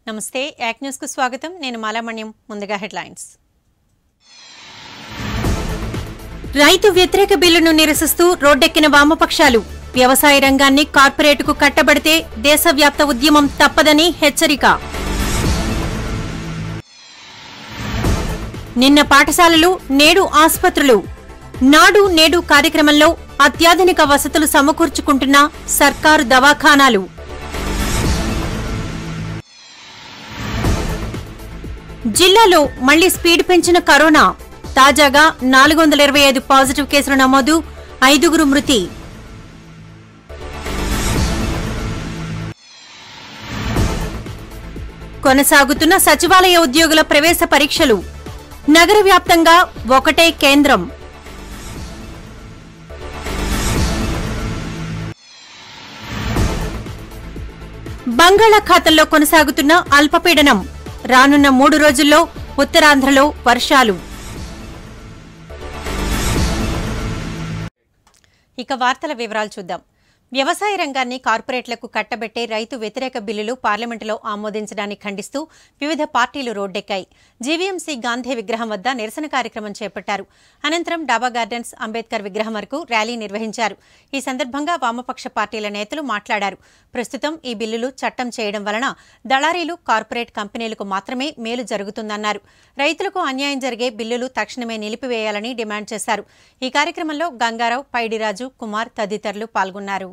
నమస్తే యాక్ న్యూస్ కు స్వాగతం నేను మాలామణ్యం ముందుగా హెడ్లైన్స్ రైతు వ్యతిరేక బిల్లును నిరసిస్తూ రోడ్డెక్కిన వామపక్షాలు వ్యవసాయ రంగాన్ని కార్పొరేటుకు కట్టబడితే దేశవ్యాప్త ఉద్యమం తప్పదని హెచ్చరిక నిన్న పాఠశాలలు నేడు ఆసుపత్రులు నాడు నేడు కార్యక్రమంలో అత్యాధునిక వసతులు సమకూర్చుకుంటున్న సర్కారు దవాఖానాలు జిల్లాలో మళ్లీ స్పీడ్ పెంచిన కరోనా తాజాగా నాలుగు వందల ఇరవై ఐదు పాజిటివ్ కేసులు నమోదు ఐదుగురు మృతి కొనసాగుతున్న సచివాలయ ఉద్యోగుల ప్రవేశ పరీక్షలు నగర వ్యాప్తంగా ఒకటే కేంద్రం బంగాళాఖాతంలో కొనసాగుతున్న అల్పపీడనం రానున్న మూడు రోజుల్లో ఉత్తరాంధ్రలో వర్షాలు ఇక వార్తల వివరాలు చూద్దాం వ్యవసాయ రంగాన్ని కార్పొరేట్లకు కట్టబెట్టే రైతు వ్యతిరేక బిల్లులు పార్లమెంటులో ఆమోదించడాన్ని ఖండిస్తూ వివిధ పార్టీలు రోడ్డెక్కాయి జీవీఎంసీ గాంధీ విగ్రహం వద్ద నిరసన కార్యక్రమం చేపట్టారు అనంతరం డాబా గార్డెన్స్ అంబేద్కర్ విగ్రహం వరకు ర్యాలీ నిర్వహించారు ఈ సందర్భంగా వామపక్ష పార్టీల నేతలు మాట్లాడారు ప్రస్తుతం ఈ బిల్లులు చట్టం చేయడం వలన దళారీలు కార్పొరేట్ కంపెనీలకు మాత్రమే మేలు జరుగుతుందన్నారు రైతులకు అన్యాయం జరిగే బిల్లులు తక్షణమే నిలిపివేయాలని డిమాండ్ చేశారు ఈ కార్యక్రమంలో గంగారావు పైడిరాజు కుమార్ తదితరులు పాల్గొన్నారు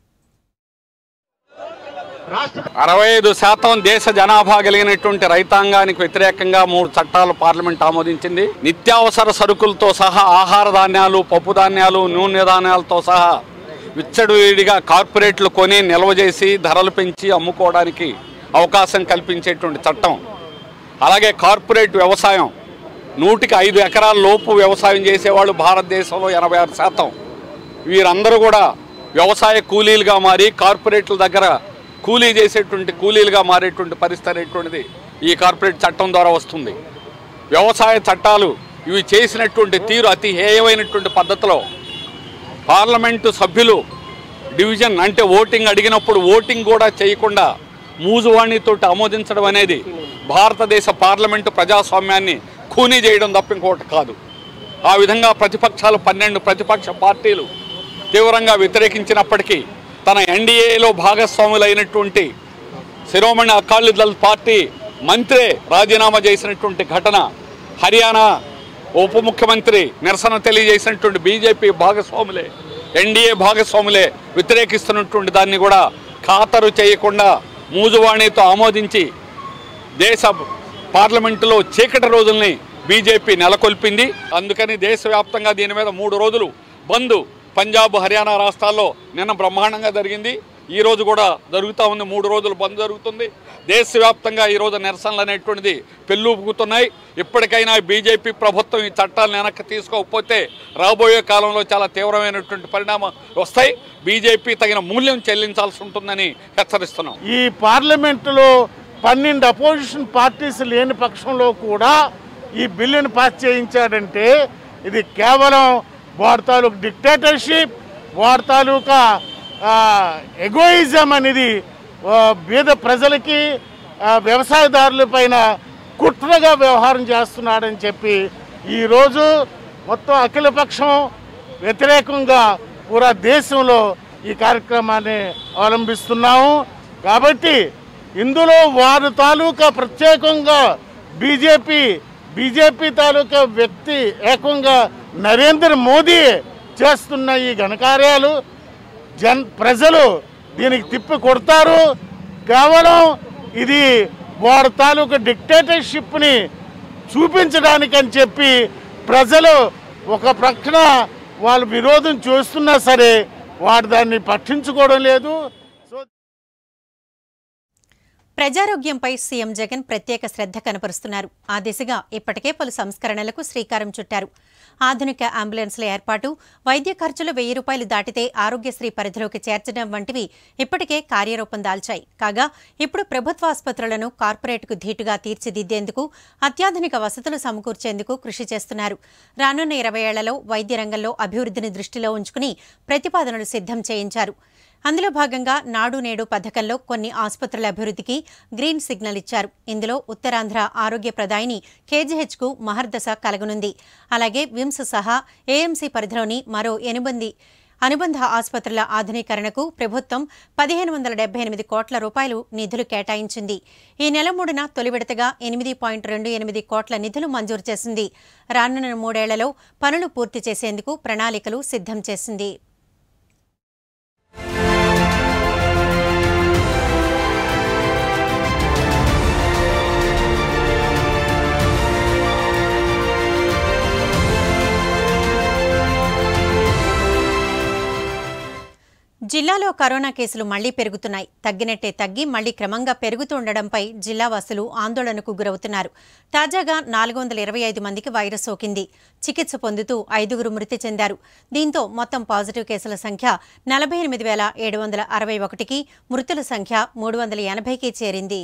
అరవై ఐదు శాతం దేశ జనాభా కలిగినటువంటి రైతాంగానికి వ్యతిరేకంగా మూడు చట్టాలు పార్లమెంట్ ఆమోదించింది నిత్యావసర సరుకులతో సహా ఆహార ధాన్యాలు పప్పు ధాన్యాలు నూనె ధాన్యాలతో సహా విచ్చడివిడిగా కార్పొరేట్లు కొని నిల్వ చేసి ధరలు పెంచి అమ్ముకోవడానికి అవకాశం కల్పించేటువంటి చట్టం అలాగే కార్పొరేట్ వ్యవసాయం నూటికి ఐదు ఎకరాల లోపు వ్యవసాయం చేసేవాళ్ళు భారతదేశంలో ఎనభై ఆరు శాతం వీరందరూ కూడా వ్యవసాయ కూలీలుగా మారి కార్పొరేట్ల దగ్గర కూలీ చేసేటువంటి కూలీలుగా మారేటువంటి పరిస్థితి అనేటువంటిది ఈ కార్పొరేట్ చట్టం ద్వారా వస్తుంది వ్యవసాయ చట్టాలు ఇవి చేసినటువంటి తీరు అతి హేయమైనటువంటి పద్ధతిలో పార్లమెంటు సభ్యులు డివిజన్ అంటే ఓటింగ్ అడిగినప్పుడు ఓటింగ్ కూడా చేయకుండా మూజువాణితో ఆమోదించడం అనేది భారతదేశ పార్లమెంటు ప్రజాస్వామ్యాన్ని ఖూనీ చేయడం తప్ప ఇంకోటి కాదు ఆ విధంగా ప్రతిపక్షాలు పన్నెండు ప్రతిపక్ష పార్టీలు తీవ్రంగా వ్యతిరేకించినప్పటికీ తన ఎన్డీఏలో భాగస్వాములైనటువంటి శిరోమణి అకాళీ దళ్ పార్టీ మంత్రే రాజీనామా చేసినటువంటి ఘటన హర్యానా ఉప ముఖ్యమంత్రి నిరసన తెలియజేసినటువంటి బీజేపీ భాగస్వాములే ఎన్డీఏ భాగస్వాములే వ్యతిరేకిస్తున్నటువంటి దాన్ని కూడా ఖాతరు చేయకుండా మూజువాణితో ఆమోదించి దేశ పార్లమెంటులో చీకటి రోజుల్ని బీజేపీ నెలకొల్పింది అందుకని దేశవ్యాప్తంగా దీని మీద మూడు రోజులు బంద్ పంజాబ్ హర్యానా రాష్ట్రాల్లో నిన్న బ్రహ్మాండంగా జరిగింది ఈ రోజు కూడా జరుగుతూ ఉంది మూడు రోజులు బంద్ జరుగుతుంది దేశవ్యాప్తంగా ఈ రోజు నిరసనలు అనేటువంటిది పెళ్ళూపుకుతున్నాయి ఇప్పటికైనా బీజేపీ ప్రభుత్వం ఈ చట్టాలను వెనక్కి తీసుకోకపోతే రాబోయే కాలంలో చాలా తీవ్రమైనటువంటి పరిణామాలు వస్తాయి బీజేపీ తగిన మూల్యం చెల్లించాల్సి ఉంటుందని హెచ్చరిస్తున్నాం ఈ పార్లమెంటులో పన్నెండు అపోజిషన్ పార్టీస్ లేని పక్షంలో కూడా ఈ బిల్లును పాస్ చేయించాడంటే ఇది కేవలం వారి తాలూకు డిక్టేటర్షిప్ వారి తాలూకా ఎగోయిజం అనేది ఆ, బీద ప్రజలకి ఆ, వ్యవసాయదారుల పైన కుట్రగా వ్యవహారం చేస్తున్నాడని చెప్పి ఈరోజు మొత్తం అఖిలపక్షం వ్యతిరేకంగా పూరా దేశంలో ఈ కార్యక్రమాన్ని అవలంబిస్తున్నాము కాబట్టి ఇందులో వారి తాలూకా ప్రత్యేకంగా బీజేపీ బీజేపీ తాలూకా వ్యక్తి ఏకంగా నరేంద్ర మోదీ చేస్తున్న ఈ ఘనకార్యాలు జన్ ప్రజలు దీనికి తిప్పి కొడతారు కేవలం ఇది వారి తాలూకా డిక్టేటర్షిప్ని చూపించడానికని చెప్పి ప్రజలు ఒక ప్రక్కన వాళ్ళు విరోధం చేస్తున్నా సరే వాడు దాన్ని పట్టించుకోవడం లేదు సో ప్రజారోగ్యంపై సీఎం జగన్ ప్రత్యేక శ్రద్ధ కనపరుస్తున్నారు ఆ దిశగా ఇప్పటికే పలు సంస్కరణలకు శ్రీకారం చుట్టారు ఆధునిక అంబులెన్స్ల ఏర్పాటు వైద్య ఖర్చులు వెయ్యి రూపాయలు దాటితే ఆరోగ్యశ్రీ పరిధిలోకి చేర్చడం వంటివి ఇప్పటికే కార్యరూపం దాల్చాయి కాగా ఇప్పుడు ప్రభుత్వ ఆసుపత్రులను కార్పొరేట్కు ధీటుగా తీర్చిదిద్దేందుకు అత్యాధునిక వసతులు సమకూర్చేందుకు కృషి చేస్తున్నారు రానున్న ఇరవై ఏళ్లలో వైద్య రంగంలో అభివృద్ధిని దృష్టిలో ఉంచుకుని ప్రతిపాదనలు సిద్ధం చేయించారు అందులో భాగంగా నాడు నేడు పథకంలో కొన్ని ఆసుపత్రుల అభివృద్ధికి గ్రీన్ సిగ్నల్ ఇచ్చారు ఇందులో ఉత్తరాంధ్ర ఆరోగ్య ప్రదాయిని కేజీహెచ్కు మహర్దశ కలగనుంది అలాగే విమ్స్ సహా ఏఎంసీ పరిధిలోని మరో ఎనిమిది అనుబంధ ఆసుపత్రుల ఆధునీకరణకు ప్రభుత్వం పదిహేను వందల డెబ్బై ఎనిమిది కోట్ల రూపాయలు నిధులు కేటాయించింది ఈ నెల మూడున తొలి విడతగా ఎనిమిది పాయింట్ రెండు ఎనిమిది కోట్ల నిధులు మంజూరు చేసింది రానున్న మూడేళ్లలో పనులు పూర్తి చేసేందుకు ప్రణాళికలు సిద్ధం చేసింది జిల్లాలో కరోనా కేసులు మళ్లీ పెరుగుతున్నాయి తగ్గినట్టే తగ్గి మళ్లీ క్రమంగా పెరుగుతుండడంపై జిల్లావాసులు ఆందోళనకు గురవుతున్నారు తాజాగా నాలుగు వందల ఇరవై ఐదు మందికి వైరస్ సోకింది చికిత్స పొందుతూ ఐదుగురు మృతి చెందారు దీంతో మొత్తం పాజిటివ్ కేసుల సంఖ్య నలభై ఎనిమిది వేల ఏడు వందల అరవై ఒకటికి మృతుల సంఖ్య మూడు వందల ఎనభైకి చేరింది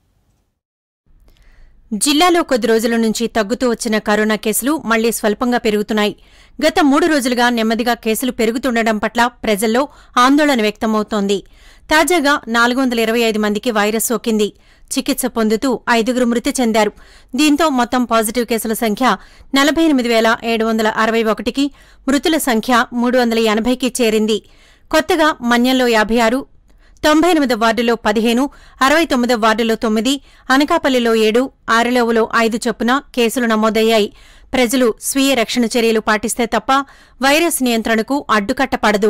జిల్లాలో కొద్ది రోజుల నుంచి తగ్గుతూ వచ్చిన కరోనా కేసులు మళ్లీ స్వల్పంగా పెరుగుతున్నాయి గత మూడు రోజులుగా నెమ్మదిగా కేసులు పెరుగుతుండడం పట్ల ప్రజల్లో ఆందోళన వ్యక్తమవుతోంది తాజాగా నాలుగు వందల ఇరవై ఐదు మందికి వైరస్ సోకింది చికిత్స పొందుతూ ఐదుగురు మృతి చెందారు దీంతో మొత్తం పాజిటివ్ కేసుల సంఖ్య నలభై ఎనిమిది వేల ఏడు వందల అరవై ఒకటికి మృతుల సంఖ్య మూడు వందల ఎనభైకి చేరింది కొత్తగా మన్యంలో యాభై ఆరు తొంభై ఎనిమిది వార్డులో పదిహేను అరవై తొమ్మిది వార్డులో తొమ్మిది అనకాపల్లిలో ఏడు ఆరులోవులో ఐదు చొప్పున కేసులు నమోదయ్యాయి ప్రజలు స్వీయ రక్షణ చర్యలు పాటిస్తే తప్ప వైరస్ నియంత్రణకు అడ్డుకట్టపడదు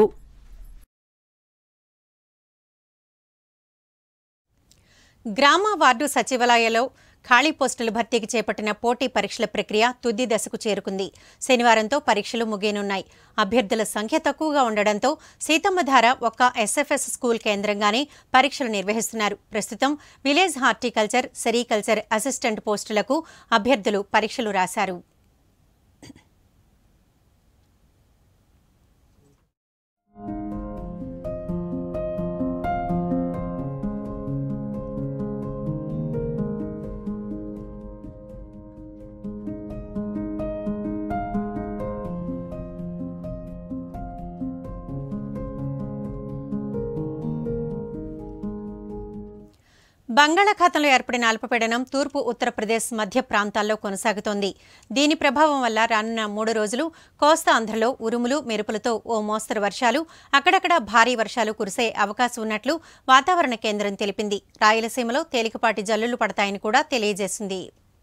గ్రామ వార్డు సచివాలయాల్లో ఖాళీ పోస్టుల భర్తీకి చేపట్టిన పోటీ పరీక్షల ప్రక్రియ తుది దశకు చేరుకుంది శనివారంతో పరీక్షలు ముగియనున్నాయి అభ్యర్థుల సంఖ్య తక్కువగా ఉండడంతో సీతమ్మధార ఒక్క ఎస్ఎఫ్ఎస్ స్కూల్ కేంద్రంగానే పరీక్షలు నిర్వహిస్తున్నారు ప్రస్తుతం విలేజ్ హార్టికల్చర్ సెరికల్చర్ అసిస్టెంట్ పోస్టులకు అభ్యర్థులు పరీక్షలు రాశారు బంగాళాఖాతంలో ఏర్పడిన అల్పపీడనం తూర్పు ఉత్తరప్రదేశ్ మధ్య ప్రాంతాల్లో కొనసాగుతోంది దీని ప్రభావం వల్ల రానున్న మూడు రోజులు కోస్తా ఆంధ్రలో ఉరుములు మెరుపులతో ఓ మోస్తరు వర్షాలు అక్కడక్కడ భారీ వర్షాలు కురిసే అవకాశం ఉన్నట్లు వాతావరణ కేంద్రం తెలిపింది రాయలసీమలో తేలికపాటి జల్లులు పడతాయని కూడా తెలియజేసింది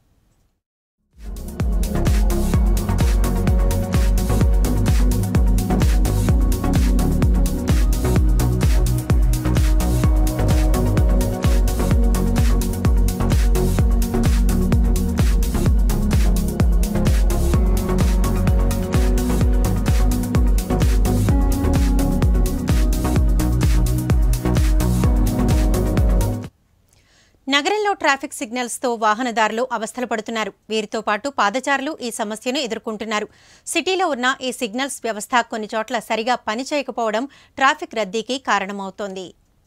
నగరంలో ట్రాఫిక్ సిగ్నల్స్ తో వాహనదారులు అవస్థలు పడుతున్నారు వీరితో పాటు పాదచారులు ఈ సమస్యను ఎదుర్కొంటున్నారు సిటీలో ఉన్న ఈ సిగ్నల్స్ వ్యవస్థ కొన్ని చోట్ల సరిగా పనిచేయకపోవడం ట్రాఫిక్ రద్దీకి కారణమవుతోంది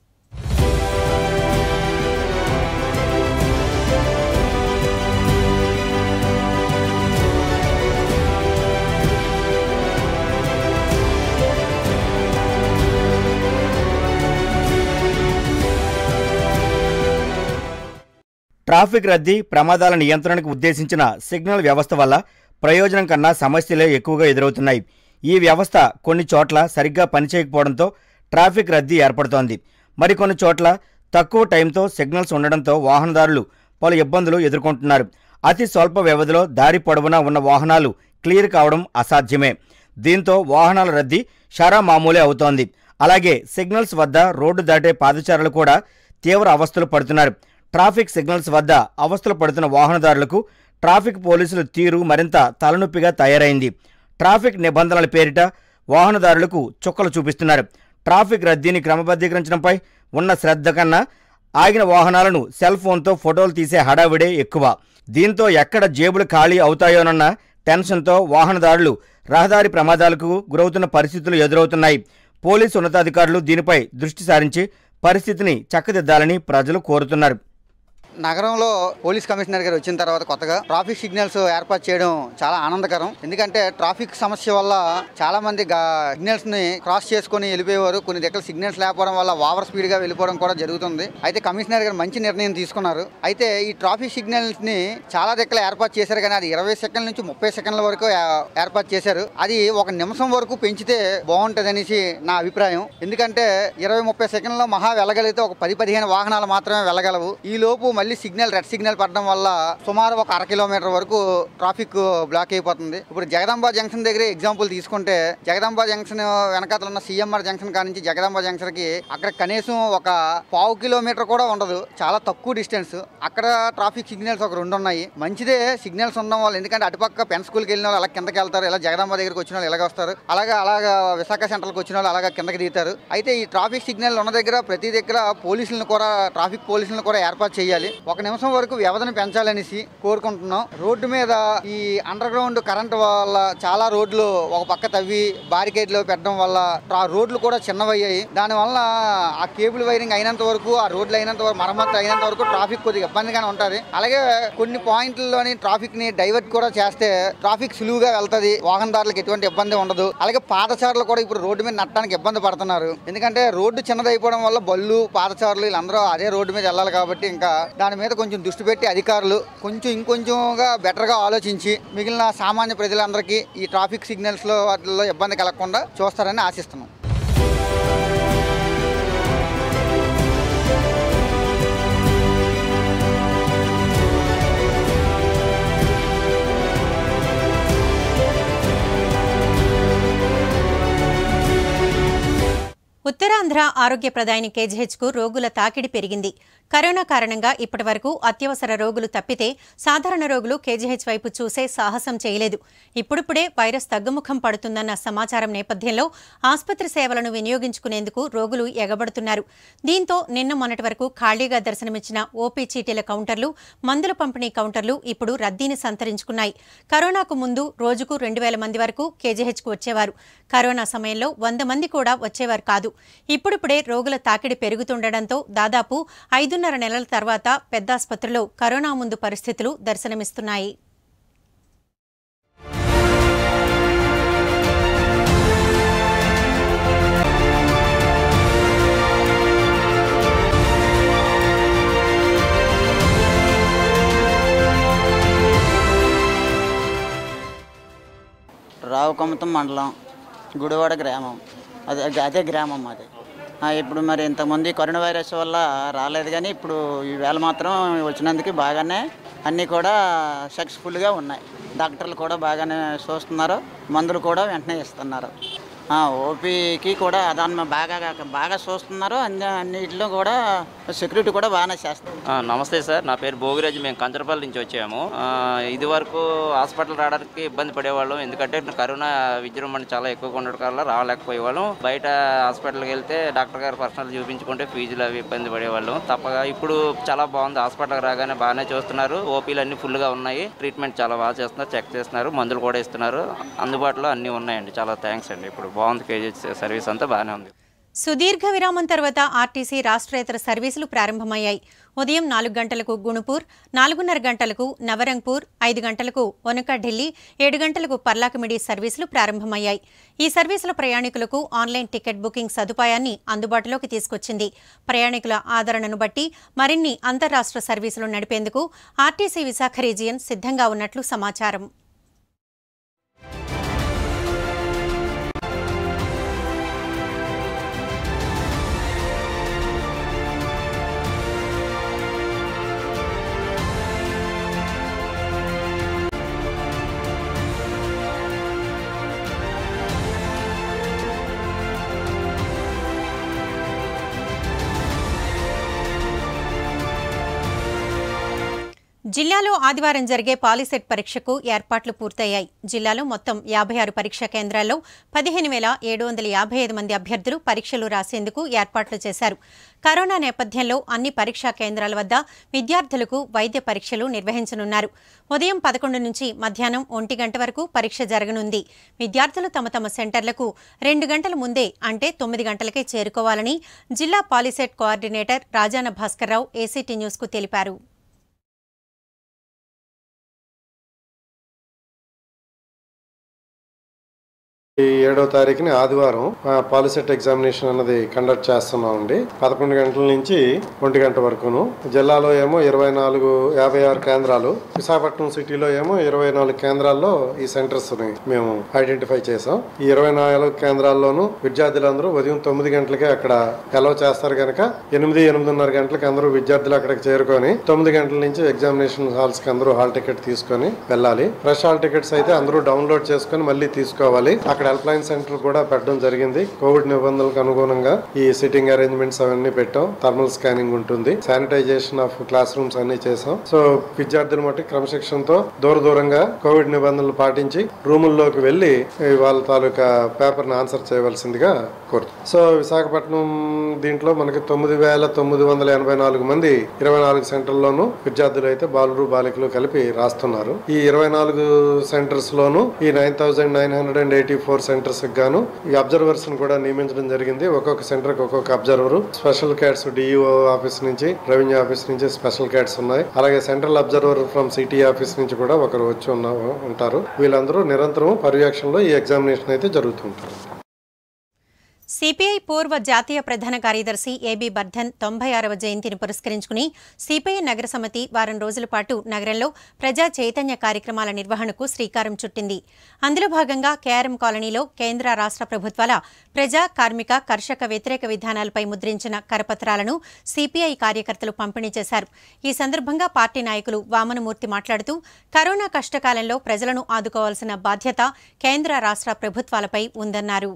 ట్రాఫిక్ రద్దీ ప్రమాదాల నియంత్రణకు ఉద్దేశించిన సిగ్నల్ వ్యవస్థ వల్ల ప్రయోజనం కన్నా సమస్యలే ఎక్కువగా ఎదురవుతున్నాయి ఈ వ్యవస్థ కొన్ని చోట్ల సరిగ్గా పనిచేయకపోవడంతో ట్రాఫిక్ రద్దీ ఏర్పడుతోంది మరికొన్ని చోట్ల తక్కువ టైంతో సిగ్నల్స్ ఉండడంతో వాహనదారులు పలు ఇబ్బందులు ఎదుర్కొంటున్నారు అతి స్వల్ప వ్యవధిలో దారి పొడవునా ఉన్న వాహనాలు క్లియర్ కావడం అసాధ్యమే దీంతో వాహనాల రద్దీ షరా మామూలే అవుతోంది అలాగే సిగ్నల్స్ వద్ద రోడ్డు దాటే పాదచారులు కూడా తీవ్ర అవస్థలు పడుతున్నారు ట్రాఫిక్ సిగ్నల్స్ వద్ద అవస్థలు పడుతున్న వాహనదారులకు ట్రాఫిక్ పోలీసుల తీరు మరింత తలనొప్పిగా తయారైంది ట్రాఫిక్ నిబంధనల పేరిట వాహనదారులకు చుక్కలు చూపిస్తున్నారు ట్రాఫిక్ రద్దీని క్రమబద్ధీకరించడంపై ఉన్న శ్రద్ధ కన్నా ఆగిన వాహనాలను సెల్ ఫోన్తో ఫోటోలు తీసే హడావిడే ఎక్కువ దీంతో ఎక్కడ జేబులు ఖాళీ అవుతాయోనన్న టెన్షన్తో వాహనదారులు రహదారి ప్రమాదాలకు గురవుతున్న పరిస్థితులు ఎదురవుతున్నాయి పోలీసు ఉన్నతాధికారులు దీనిపై దృష్టి సారించి పరిస్థితిని చక్కదిద్దాలని ప్రజలు కోరుతున్నారు నగరంలో పోలీస్ కమిషనర్ గారు వచ్చిన తర్వాత కొత్తగా ట్రాఫిక్ సిగ్నల్స్ ఏర్పాటు చేయడం చాలా ఆనందకరం ఎందుకంటే ట్రాఫిక్ సమస్య వల్ల చాలా మంది సిగ్నల్స్ ని క్రాస్ చేసుకుని వెళ్ళిపోయేవారు కొన్ని దగ్గర సిగ్నల్స్ లేకపోవడం వల్ల ఓవర్ స్పీడ్ గా వెళ్ళిపోవడం కూడా జరుగుతుంది అయితే కమిషనర్ గారు మంచి నిర్ణయం తీసుకున్నారు అయితే ఈ ట్రాఫిక్ సిగ్నల్స్ ని చాలా దగ్గర ఏర్పాటు చేశారు కానీ అది ఇరవై సెకండ్ల నుంచి ముప్పై సెకండ్ల వరకు ఏ- ఏర్పాటు చేశారు అది ఒక నిమిషం వరకు పెంచితే బాగుంటది అనేసి నా అభిప్రాయం ఎందుకంటే ఇరవై ముప్పై సెకండ్లో మహా వెళ్ళగలిగితే ఒక పది పదిహేను వాహనాలు మాత్రమే వెళ్ళగలవు ఈ లోపు మళ్ళీ సిగ్నల్ రెడ్ సిగ్నల్ పడడం వల్ల సుమారు ఒక అర కిలోమీటర్ వరకు ట్రాఫిక్ బ్లాక్ అయిపోతుంది ఇప్పుడు జగదాంబ జంక్షన్ దగ్గర ఎగ్జాంపుల్ తీసుకుంటే జగదాంబ జంక్షన్ వెనకాతల ఉన్న సిఎంఆర్ జంక్షన్ కాడ నుంచి జగదాంబ జంక్షన్ కి అక్కడ కనీసం ఒక పావు కిలోమీటర్ కూడా ఉండదు చాలా తక్కువ డిస్టెన్స్ అక్కడ ట్రాఫిక్ సిగ్నల్స్ ఒక రెండు ఉన్నాయి మంచిదే సిగ్నల్స్ ఉండడం వల్ల ఎందుకంటే అటుపక్క పెన్ స్కూల్కి వెళ్ళిన వాళ్ళు అలా కిందకి వెళ్తారు ఇలా జగదాంబ దగ్గరికి వచ్చిన వాళ్ళు ఇలాగ వస్తారు అలాగే అలాగా విశాఖ సెంటర్కి వచ్చిన వాళ్ళు అలాగా కిందకి దిగుతారు అయితే ఈ ట్రాఫిక్ సిగ్నల్ ఉన్న దగ్గర ప్రతి దగ్గర పోలీసులను కూడా ట్రాఫిక్ పోలీసులను కూడా ఏర్పాటు చేయాలి ఒక నిమిషం వరకు వ్యవధిని పెంచాలనేసి కోరుకుంటున్నాం రోడ్డు మీద ఈ అండర్ గ్రౌండ్ కరెంట్ వల్ల చాలా రోడ్లు ఒక పక్క తవ్వి బారికేడ్లు పెట్టడం వల్ల ఆ రోడ్లు కూడా చిన్నవయ్యాయి దానివల్ల ఆ కేబుల్ వైరింగ్ అయినంత వరకు ఆ రోడ్లు అయినంత వరకు మరమ్మతు అయినంత వరకు ట్రాఫిక్ కొద్దిగా ఇబ్బందిగానే ఉంటుంది అలాగే కొన్ని పాయింట్లలోని ట్రాఫిక్ ని డైవర్ట్ కూడా చేస్తే ట్రాఫిక్ సులువుగా వెళ్తది వాహనదారులకు ఎటువంటి ఇబ్బంది ఉండదు అలాగే పాదచారులు కూడా ఇప్పుడు రోడ్డు మీద నట్టడానికి ఇబ్బంది పడుతున్నారు ఎందుకంటే రోడ్డు చిన్నదైపోవడం వల్ల బళ్ళు పాదచారులు వీళ్ళందరూ అదే రోడ్డు మీద వెళ్ళాలి కాబట్టి ఇంకా దాని మీద కొంచెం దృష్టి పెట్టి అధికారులు కొంచెం ఇంకొంచెంగా బెటర్గా ఆలోచించి మిగిలిన సామాన్య ప్రజలందరికీ ఈ ట్రాఫిక్ సిగ్నల్స్లో వాటిల్లో ఇబ్బంది కలగకుండా చూస్తారని ఆశిస్తున్నాం ఉత్తరాంధ్ర ఆరోగ్య ప్రదాయని కేజీహెచ్కు రోగుల తాకిడి పెరిగింది కరోనా కారణంగా ఇప్పటివరకు అత్యవసర రోగులు తప్పితే సాధారణ రోగులు కేజీహెచ్ వైపు చూసే సాహసం చేయలేదు ఇప్పుడిప్పుడే వైరస్ తగ్గుముఖం పడుతుందన్న సమాచారం నేపథ్యంలో ఆసుపత్రి సేవలను వినియోగించుకునేందుకు రోగులు ఎగబడుతున్నారు దీంతో నిన్న మొన్నటి వరకు ఖాళీగా దర్శనమిచ్చిన ఓపీ చీటీల కౌంటర్లు మందుల పంపిణీ కౌంటర్లు ఇప్పుడు రద్దీని సంతరించుకున్నాయి కరోనాకు ముందు రోజుకు రెండు వేల మంది వరకు కేజీహెచ్కు వచ్చేవారు కరోనా సమయంలో వంద మంది కూడా వచ్చేవారు కాదు ఇప్పుడిప్పుడే రోగుల తాకిడి పెరుగుతుండటంతో దాదాపు ఐదున్నర నెలల తర్వాత పెద్దాసుపత్రిలో కరోనా ముందు పరిస్థితులు దర్శనమిస్తున్నాయి రావుకొమ్మతం మండలం గుడివాడ గ్రామం అదే అదే గ్రామం అది ఆ, ఇప్పుడు మరి ఇంతకుముందు ఈ కరోనా వైరస్ వల్ల రాలేదు కానీ ఇప్పుడు ఈవేళ మాత్రం వచ్చినందుకు బాగానే అన్నీ కూడా సక్సెస్ఫుల్గా ఉన్నాయి డాక్టర్లు కూడా బాగానే చూస్తున్నారు మందులు కూడా వెంటనే ఇస్తున్నారు ఆ, ఓపీకి కూడా దాన్ని బాగా బాగా చూస్తున్నారు అన్ని అన్నిటిలో కూడా సెక్యూరిటీ కూడా బాగానే చేస్తారు ఆ, నమస్తే సార్ నా పేరు భోగిరాజు మేము కంచరపల్లి నుంచి వచ్చాము ఆ, ఇది వరకు హాస్పిటల్ రావడానికి ఇబ్బంది పడేవాళ్ళం ఎందుకంటే కరోనా విజృంభణ చాలా ఎక్కువగా ఉండడం వల్ల రాలేకపోయేవాళ్ళం బయట హాస్పిటల్కి వెళ్తే డాక్టర్ గారు పర్సనల్ చూపించుకుంటే ఫీజులు అవి ఇబ్బంది పడేవాళ్ళం తప్పగా ఇప్పుడు చాలా బాగుంది హాస్పిటల్కి రాగానే బాగానే చూస్తున్నారు ఓపీలు అన్ని ఫుల్గా ఉన్నాయి ట్రీట్మెంట్ చాలా బాగా చేస్తున్నారు చెక్ చేస్తున్నారు మందులు కూడా ఇస్తున్నారు అందుబాటులో అన్నీ ఉన్నాయండి చాలా థ్యాంక్స్ అండి ఇప్పుడు బాగుంది కేజీ సర్వీస్ అంతా బాగానే ఉంది సుదీర్ఘ విరామం తర్వాత ఆర్టీసీ రాష్ట్రేతర సర్వీసులు ప్రారంభమయ్యాయి ఉదయం నాలుగు గంటలకు గుణుపూర్ నాలుగున్నర గంటలకు నవరంగ్పూర్ ఐదు గంటలకు వనక ఢిల్లీ ఏడు గంటలకు పర్లాకిమిడి సర్వీసులు ప్రారంభమయ్యాయి ఈ సర్వీసుల ప్రయాణికులకు ఆన్లైన్ టికెట్ బుకింగ్ సదుపాయాన్ని అందుబాటులోకి తీసుకొచ్చింది ప్రయాణికుల ఆదరణను బట్టి మరిన్ని అంతర్రాష్ట్ర సర్వీసులు నడిపేందుకు ఆర్టీసీ విశాఖ రీజియన్ సిద్ధంగా ఉన్నట్లు సమాచారం జిల్లాలో ఆదివారం జరిగే పాలిసెట్ పరీక్షకు ఏర్పాట్లు పూర్తయ్యాయి జిల్లాలో మొత్తం యాభై ఆరు పరీక్షా కేంద్రాల్లో పదిహేను వేల ఏడు వందల యాభై ఐదు మంది అభ్యర్థులు పరీక్షలు రాసేందుకు ఏర్పాట్లు చేశారు కరోనా నేపథ్యంలో అన్ని పరీక్షా కేంద్రాల వద్ద విద్యార్థులకు వైద్య పరీక్షలు నిర్వహించనున్నారు ఉదయం పదకొండు నుంచి మధ్యాహ్నం ఒంటి గంట వరకు పరీక్ష జరగనుంది విద్యార్థులు తమ తమ సెంటర్లకు రెండు గంటల ముందే అంటే తొమ్మిది గంటలకే చేరుకోవాలని జిల్లా పాలిసెట్ కోఆర్డినేటర్ రాజాన భాస్కర్రావు ఏసీటీ న్యూస్కు తెలిపారు ఈ ఏడో తారీఖుని ఆదివారం పాలిసెట్ ఎగ్జామినేషన్ అన్నది కండక్ట్ చేస్తున్నాం అండి పదకొండు గంటల నుంచి ఒంటి గంట వరకును జిల్లాలో ఏమో ఇరవై నాలుగు యాభై ఆరు కేంద్రాలు విశాఖపట్నం సిటీలో ఏమో ఇరవై నాలుగు కేంద్రాల్లో ఈ సెంటర్స్ ని మేము ఐడెంటిఫై చేసాం ఈ ఇరవై నాలుగు కేంద్రాల్లోనూ విద్యార్థులందరూ ఉదయం తొమ్మిది గంటలకే అక్కడ ఎలవ చేస్తారు కనుక ఎనిమిది ఎనిమిదిన్నర గంటలకు అందరూ విద్యార్థులు అక్కడికి చేరుకొని తొమ్మిది గంటల నుంచి ఎగ్జామినేషన్ హాల్స్ కి అందరూ హాల్ టికెట్ తీసుకొని వెళ్ళాలి ఫ్రెష్ హాల్ టికెట్స్ అయితే అందరూ డౌన్లోడ్ చేసుకొని మళ్ళీ తీసుకోవాలి అక్కడ హెల్ప్ లైన్ సెంటర్ కూడా పెట్టడం జరిగింది కోవిడ్ నిబంధనలకు అనుగుణంగా ఈ సిట్టింగ్ అరేంజ్మెంట్స్ అవన్నీ పెట్టాం థర్మల్ స్కానింగ్ ఉంటుంది శానిటైజేషన్ ఆఫ్ క్లాస్ రూమ్స్ అన్ని చేసాం సో విద్యార్థులు మట్టి క్రమశిక్షణతో దూర దూరంగా కోవిడ్ నిబంధనలు పాటించి రూముల్లోకి వెళ్లి వాళ్ళ తాలూకా పేపర్ ని ఆన్సర్ చేయవలసిందిగా కోరుతాం సో విశాఖపట్నం దీంట్లో మనకి తొమ్మిది వేల తొమ్మిది వందల ఎనభై నాలుగు మంది ఇరవై నాలుగు సెంటర్లోనూ విద్యార్థులు అయితే బాలురు బాలికలు కలిపి రాస్తున్నారు ఈ ఇరవై నాలుగు సెంటర్స్ లోను ఈ nine thousand nine hundred and eighty four centres గాను ఈ అబ్జర్వర్స్ ని కూడా నియమించడం జరిగింది ఒక్కొక్క సెంటర్ కి ఒక్కొక్క అబ్జర్వర్ స్పెషల్ క్యాట్స్ డిఈఓ ఆఫీస్ నుంచి రెవెన్యూ ఆఫీస్ నుంచి స్పెషల్ క్యాట్స్ ఉన్నాయి అలాగే central observer from city office నుంచి కూడా ఒకరు వచ్చి ఉన్న ఉంటారు వీళ్ళందరూ నిరంతరం పర్యవేక్షణలో ఈ ఎగ్జామినేషన్ అయితే జరుగుతుంటారు సిపిఐ పూర్వ జాతీయ ప్రధాన కార్యదర్శి ఏబీ బర్ధన్ తొంభై ఆరవ జయంతిని పురస్కరించుకుని సిపిఐ నగర సమితి వారం రోజుల పాటు నగరంలో ప్రజా చైతన్య కార్యక్రమాల నిర్వహణకు శ్రీకారం చుట్టింది అందులో భాగంగా కేఆర్ఎం కాలనీలో కేంద్ర రాష్ట్ర ప్రభుత్వాల ప్రజా కార్మిక కర్షక వ్యతిరేక విధానాలపై ముద్రించిన కరపత్రాలను సిపిఐ కార్యకర్తలు పంపిణీ చేశారు ఈ సందర్భంగా పార్టీ నాయకులు వామనమూర్తి మాట్లాడుతూ కరోనా కష్టకాలంలో ప్రజలను ఆదుకోవాల్సిన బాధ్యత కేంద్ర రాష్ట్ర ప్రభుత్వాలపై ఉందన్నారు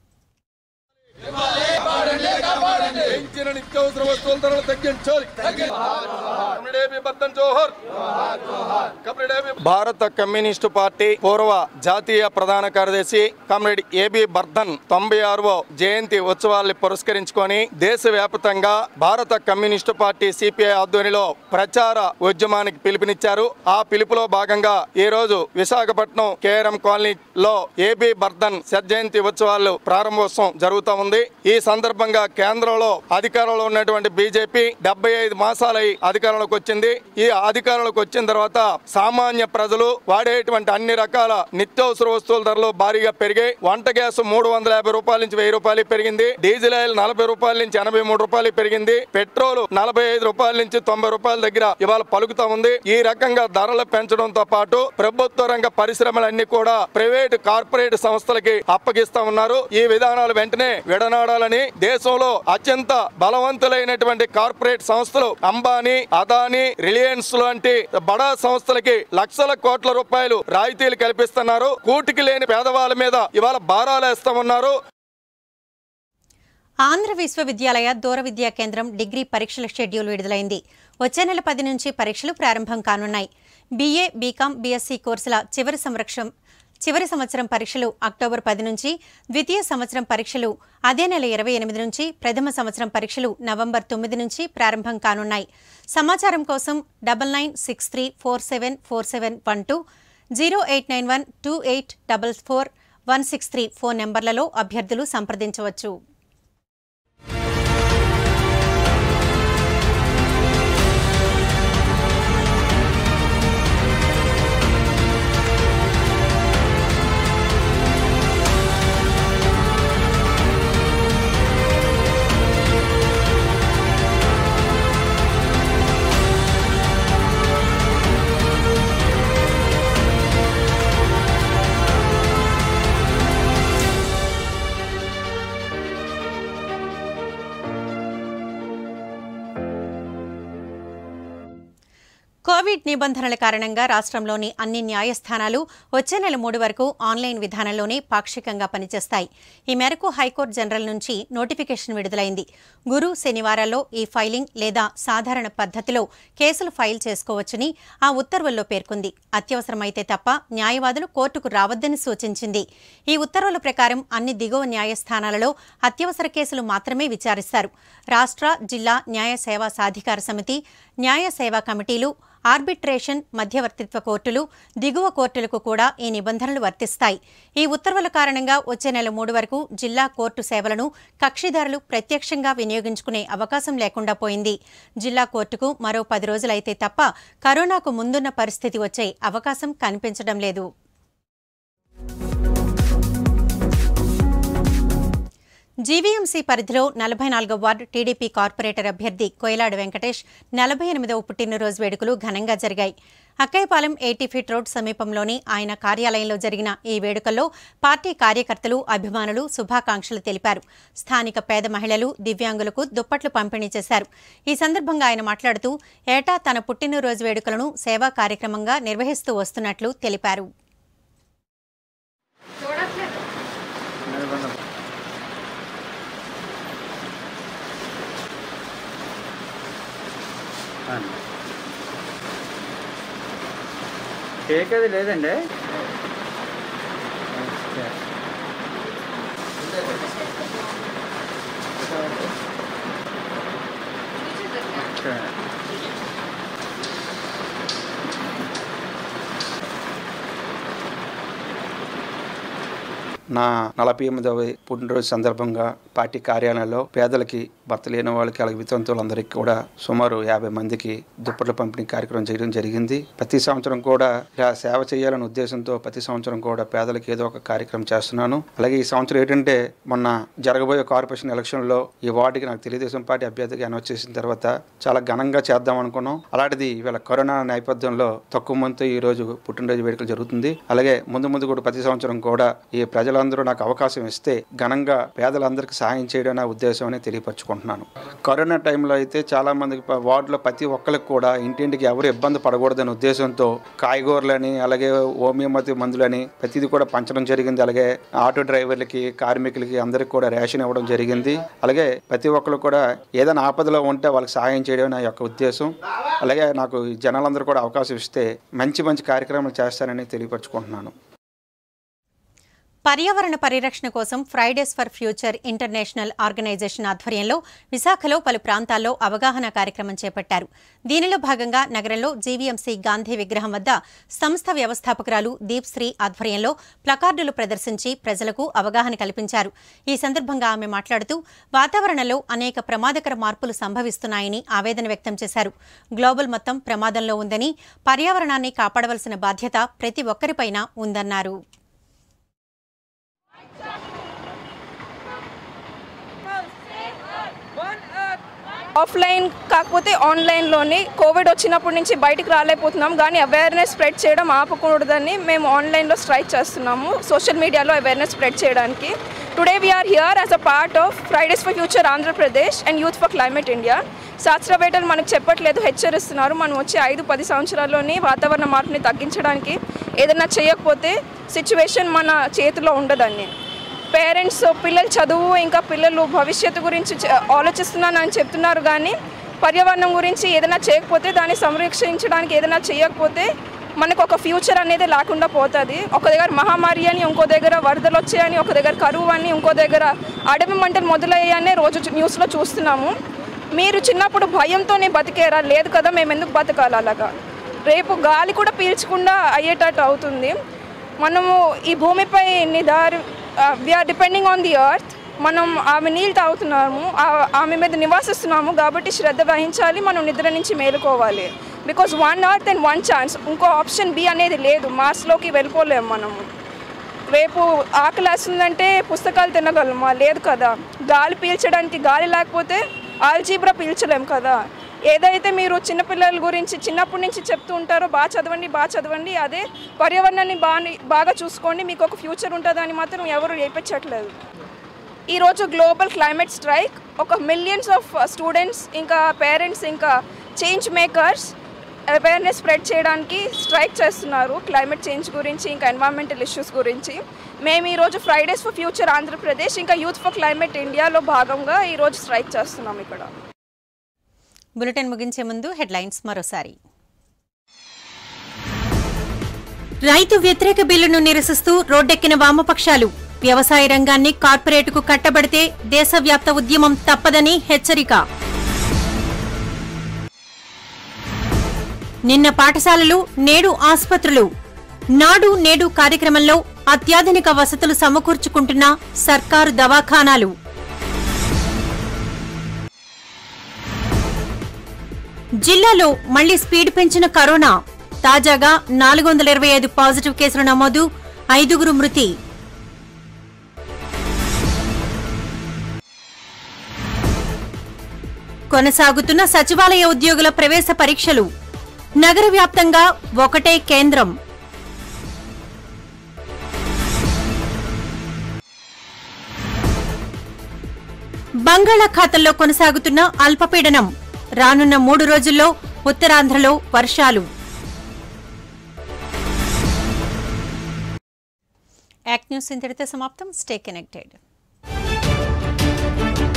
పెంచిన నిత్యావసర వస్తువుల ధరలు తగ్గించాలి కమ్రేడేబీ బర్ధన్ జోహర్ కమ్రేడేబీ భారత కమ్యూనిస్టు పార్టీ పూర్వ జాతీయ ప్రధాన కార్యదర్శి కామ్రేడ్ ఏబి బర్ధన్ తొంభై ఆరవ జయంతి ఉత్సవాల్ని పురస్కరించుకొని దేశవ్యాప్తంగా భారత కమ్యూనిస్టు పార్టీ సిపిఐ ఆధ్వర్యంలో ప్రచార ఉద్యమానికి పిలుపునిచ్చారు ఆ పిలుపులో భాగంగా ఈ రోజు విశాఖపట్నం కేఆర్ఎం కాలనీలో ఏబి బర్ధన్ జయంతి ఉత్సవాలు ప్రారంభోత్సవం జరుగుతూ ఉంది ఈ సందర్భంగా కేంద్రంలో అధికారంలో ఉన్నటువంటి బీజేపీ డెబ్బై ఐదు మాసాలై అధికారంలోకి వచ్చింది ఈ అధికారంలోకి వచ్చిన తర్వాత సామాన్య ప్రజలు వాడేటువంటి అన్ని రకాల నిత్యావసర వస్తువుల ధరలు భారీగా పెరిగాయి వంట గ్యాస్ మూడు వందల యాభై రూపాయల నుంచి వెయ్యి రూపాయలు పెరిగింది డీజిల్ ఆయిల్ నలభై రూపాయల నుంచి ఎనభై మూడు రూపాయలు పెరిగింది పెట్రోల్ నలభై ఐదు రూపాయల నుంచి తొంభై రూపాయల దగ్గర ఇవాళ పలుకుతా ఉంది ఈ రకంగా ధరలు పెంచడంతో పాటు ప్రభుత్వ రంగ పరిశ్రమలన్నీ కూడా ప్రైవేట్ కార్పొరేట్ సంస్థలకి అప్పగిస్తా ఉన్నారు ఈ విధానాలు వెంటనే విడనాడాలని దేశంలో అత్యంత బలవంతులైనటువంటి కార్పొరేట్ సంస్థలు అంబానీ అదానీ రిలయన్స్ లాంటి బడా సంస్థలకి లక్షల కోట్ల రూపాయలు రాయితీలు కల్పిస్తున్నారు కూటికి లేని పేదవాళ్ళ మీద ఇవాళ భారాలు వేస్తా ఉన్నారు ఆంధ్ర విశ్వవిద్యాలయ దూర విద్యా కేంద్రం డిగ్రీ పరీక్షల షెడ్యూల్ విడుదలైంది వచ్చే నెల పది నుంచి పరీక్షలు ప్రారంభం కానున్నాయి బీఏ బీకాం బీఎస్సీ కోర్సుల చివరి సంరక్షం చివరి సంవత్సరం పరీక్షలు అక్టోబర్ పది నుంచి ద్వితీయ సంవత్సరం పరీక్షలు అదే నెల ఇరవై ఎనిమిది నుంచి ప్రథమ సంవత్సరం పరీక్షలు నవంబర్ తొమ్మిది నుంచి ప్రారంభం కానున్నాయి సమాచారం కోసం double nine six three four seven four seven one two zero eight nine one two eight double four one six three phone నెంబర్లలో అభ్యర్థులు సంప్రదించవచ్చు కోవిడ్ నిబంధనల కారణంగా రాష్ట్రంలోని అన్ని న్యాయస్థానాలు వచ్చే నెల మూడు వరకు ఆన్లైన్ విధానంలోనే పాక్షికంగా పనిచేస్తాయి ఈ మేరకు హైకోర్టు జనరల్ నుంచి నోటిఫికేషన్ విడుదలైంది గురు శనివారాల్లో ఈ ఫైలింగ్ లేదా సాధారణ పద్ధతిలో కేసులు ఫైల్ చేసుకోవచ్చని ఆ ఉత్తర్వుల్లో పేర్కొంది అత్యవసరమైతే తప్ప న్యాయవాదులు కోర్టుకు రావద్దని సూచించింది ఈ ఉత్తర్వుల ప్రకారం అన్ని దిగువ న్యాయస్థానాలలో అత్యవసర కేసులు మాత్రమే విచారిస్తారు రాష్ట్ర జిల్లా న్యాయ సేవా సాధికార సమితి న్యాయ సేవా కమిటీలు ఆర్బిట్రేషన్ మధ్యవర్తిత్వ కోర్టులు దిగువ కోర్టులకు కూడా ఈ నిబంధనలు వర్తిస్తాయి ఈ ఉత్తర్వుల కారణంగా వచ్చే నెల మూడు వరకు జిల్లా కోర్టు సేవలను కక్షిదారులు ప్రత్యక్షంగా వినియోగించుకునే అవకాశం లేకుండా పోయింది జిల్లా కోర్టుకు మరో పది రోజులైతే తప్ప కరోనాకు ముందున్న పరిస్థితి వచ్చే అవకాశం కనిపించడం లేదు జీవీఎంసీ పరిధిలో నలభై నాలుగో వార్డు టీడీపీ కార్పొరేటర్ అభ్యర్థి కోయలాడు వెంకటేష్ నలభై ఎనిమిదవ పుట్టినరోజు వేడుకలు ఘనంగా జరిగాయి అక్కయ్యపాలెం ఎయిటీ ఫీట్ రోడ్ సమీపంలోని ఆయన కార్యాలయంలో జరిగిన ఈ వేడుకల్లో పార్టీ కార్యకర్తలు అభిమానులు శుభాకాంక్షలు తెలిపారు స్థానిక పేద మహిళలు దివ్యాంగులకు దుప్పట్లు పంపిణీ చేశారు ఈ సందర్భంగా ఆయన మాట్లాడుతూ ఏటా తన పుట్టినరోజు వేడుకలను సేవా కార్యక్రమంగా నిర్వహిస్తూ వస్తున్నట్లు తెలిపారు కేక్ అది లేదండి ఓకే. నా నలభై ఎనిమిదవ పుట్టినరోజు సందర్భంగా పార్టీ కార్యాలయంలో పేదలకి భర్త లేని వాళ్ళకి అలాగే వితంతువులందరికీ కూడా సుమారు యాభై మందికి దుప్పట్ల పంపిణీ కార్యక్రమం చేయడం జరిగింది ప్రతి సంవత్సరం కూడా ఇలా సేవ చేయాలనే ఉద్దేశంతో ప్రతి సంవత్సరం కూడా పేదలకు ఏదో ఒక కార్యక్రమం చేస్తున్నాను అలాగే ఈ సంవత్సరం ఏంటంటే మొన్న జరగబోయే కార్పొరేషన్ ఎలక్షన్లో ఈ వార్డుకి నాకు తెలుగుదేశం పార్టీ అభ్యర్థిగా అనౌన్స్ చేసిన తర్వాత చాలా ఘనంగా చేద్దాం అనుకున్నాం అలాంటిది ఇవాళ కరోనా నేపథ్యంలో తక్కువ మందితో ఈ రోజు పుట్టినరోజు వేడుకలు జరుగుతుంది అలాగే ముందు ముందు కూడా ప్రతి సంవత్సరం కూడా ఈ ప్రజలందరూ నాకు అవకాశం ఇస్తే ఘనంగా పేదలందరికీ సహాయం చేయడం నా ఉద్దేశం అని తెలియపరచుకుంటున్నాను కరోనా టైంలో అయితే చాలా మందికి ప- వార్డులో ప్రతి ఒక్కరికి కూడా ఇంటింటికి ఎవరు ఇబ్బంది పడకూడదనే ఉద్దేశంతో కాయగూరలని అలాగే హోమియోపతి మందులని ప్రతిదీ కూడా పంచడం జరిగింది అలాగే ఆటో డ్రైవర్లకి కార్మికులకి అందరికి కూడా రేషన్ ఇవ్వడం జరిగింది అలాగే ప్రతి ఒక్కరు కూడా ఏదైనా ఆపదలో ఉంటే వాళ్ళకి సహాయం చేయడం నా యొక్క ఉద్దేశం అలాగే నాకు ఈ జనాలందరూ కూడా అవకాశం ఇస్తే మంచి మంచి కార్యక్రమాలు చేస్తానని తెలియపరచుకుంటున్నాను పర్యావరణ పరిరక్షణ కోసం Fridays for future international organisation ఆధ్వర్యంలో విశాఖలో పలు ప్రాంతాల్లో అవగాహన కార్యక్రమం చేపట్టారు దీనిలో భాగంగా నగరంలో జీవీఎంసీ గాంధీ విగ్రహం వద్ద సంస్థ వ్యవస్థాపకురాలు దీప్శ్రీ ఆధ్వర్యంలో ప్లకార్డులు ప్రదర్శించి ప్రజలకు అవగాహన కల్పించారు ఈ సందర్భంగా ఆమె మాట్లాడుతూ వాతావరణంలో అనేక ప్రమాదకర మార్పులు సంభవిస్తున్నాయని ఆవేదన వ్యక్తం చేశారు గ్లోబల్ మొత్తం ప్రమాదంలో ఉందని పర్యావరణాన్ని కాపాడవలసిన బాధ్యత ప్రతి ఒక్కరిపైన ఉందన్నారు ఆఫ్లైన్ కాకపోతే ఆన్లైన్లోని కోవిడ్ వచ్చినప్పటి నుంచి బయటికి రాలేకపోతున్నాం కానీ అవేర్నెస్ స్ప్రెడ్ చేయడం ఆపకూడదని మేము ఆన్లైన్లో స్ట్రైక్ చేస్తున్నాము సోషల్ మీడియాలో అవేర్నెస్ స్ప్రెడ్ చేయడానికి today we are here as a part of Fridays for future Andhra Pradesh and youth for climate India శాస్త్రవేత్తలు మనకు చెప్పట్లేదు హెచ్చరిస్తున్నారు మనం వచ్చే ఐదు పది సంవత్సరాల్లోనే వాతావరణ మార్పుని తగ్గించడానికి ఏదైనా చేయకపోతే సిచ్యువేషన్ మన చేతిలో ఉండదని పేరెంట్స్ పిల్లల చదువు ఇంకా పిల్లలు భవిష్యత్తు గురించి చ- ఆలోచిస్తున్నానని చెప్తున్నారు కానీ పర్యావరణం గురించి ఏదైనా చేయకపోతే దాన్ని సంరక్షించడానికి ఏదైనా చేయకపోతే మనకు ఒక ఫ్యూచర్ అనేది లేకుండా పోతుంది ఒక దగ్గర మహమ్మారి అని ఇంకో దగ్గర వరదలు వచ్చాయని ఒక దగ్గర కరువు అని ఇంకో దగ్గర అడవి మంటలు మొదలయ్యాయని రోజు చూ- న్యూస్లో చూస్తున్నాము మీరు చిన్నప్పుడు భయంతోనే బతికేరా లేదు కదా మేము ఎందుకు బతకాలి అలాగా రేపు గాలి కూడా పీల్చకుండా అయ్యేటట్టు అవుతుంది మనము ఈ భూమిపై నిదారు we are depending on the earth మనం ఆమె నీళ్ళు తాగుతున్నాము ఆ- ఆమె మీద నివాసిస్తున్నాము కాబట్టి శ్రద్ధ వహించాలి మనం నిద్ర నుంచి మేలుకోవాలి because one earth and one chance ఇంకో ఆప్షన్ బి అనేది లేదు మార్స్లోకి వెళ్ళిపోలేము మనము రేపు ఆకలి వేస్తుందంటే పుస్తకాలు తినగలమా లేదు కదా గాలి పీల్చడానికి గాలి లేకపోతే ఆల్జీబ్రా పీల్చలేం కదా ఏదైతే మీరు చిన్నపిల్లల గురించి చిన్నప్పటి నుంచి చెప్తూ ఉంటారో బాగా చదవండి బాగా చదవండి అదే పర్యావరణాన్ని బాగా బాగా చూసుకోండి మీకు ఒక ఫ్యూచర్ ఉంటుందని మాత్రం ఎవరు నేర్పించట్లేదు ఈరోజు గ్లోబల్ క్లైమేట్ స్ట్రైక్ ఒక మిలియన్స్ ఆఫ్ స్టూడెంట్స్ ఇంకా పేరెంట్స్ ఇంకా చేంజ్ మేకర్స్ అవేర్నెస్ స్ప్రెడ్ చేయడానికి స్ట్రైక్ చేస్తున్నారు క్లైమేట్ చేంజ్ గురించి ఇంకా ఎన్వైరన్మెంటల్ ఇష్యూస్ గురించి మేము ఈరోజు ఫ్రైడేస్ ఫర్ ఫ్యూచర్ ఆంధ్రప్రదేశ్ ఇంకా యూత్ ఫర్ క్లైమేట్ ఇండియాలో భాగంగా ఈరోజు స్ట్రైక్ చేస్తున్నాం ఇక్కడ బులెటిన్ ముగించే ముందు హెడ్లైన్స్ మరోసారి రైతు వ్యతిరేక బిల్లును నిరసిస్తూ రోడ్డెక్కిన వామపక్షాలు వ్యవసాయ రంగాన్ని కార్పొరేటుకు కట్టబడితే దేశవ్యాప్త ఉద్యమం తప్పదని హెచ్చరిక నిన్న పాఠశాలలు నేడు ఆసుపత్రులు నాడు నేడు కార్యక్రమంలో అత్యాధునిక వసతులు సమకూర్చుకుంటున్న సర్కారు దవాఖానాలు జిల్లాలో మళ్లీ స్పీడ్ పెంచిన కరోనా తాజాగా నాలుగు వందల ఇరవై ఐదు పాజిటివ్ కేసులు నమోదు ఐదుగురు మృతి కొనసాగుతున్న సచివాలయ ఉద్యోగుల ప్రవేశ పరీక్షలు నగర వ్యాప్తంగా ఒకటే కేంద్రం బంగాళాఖాతంలో కొనసాగుతున్న అల్పపీడనం రానున్న మూడు రోజుల్లో ఉత్తరాంధ్రలో వర్షాలు యాక్ట్ న్యూస్ ఇంతటితో సమాప్తం స్టే కనెక్టెడ్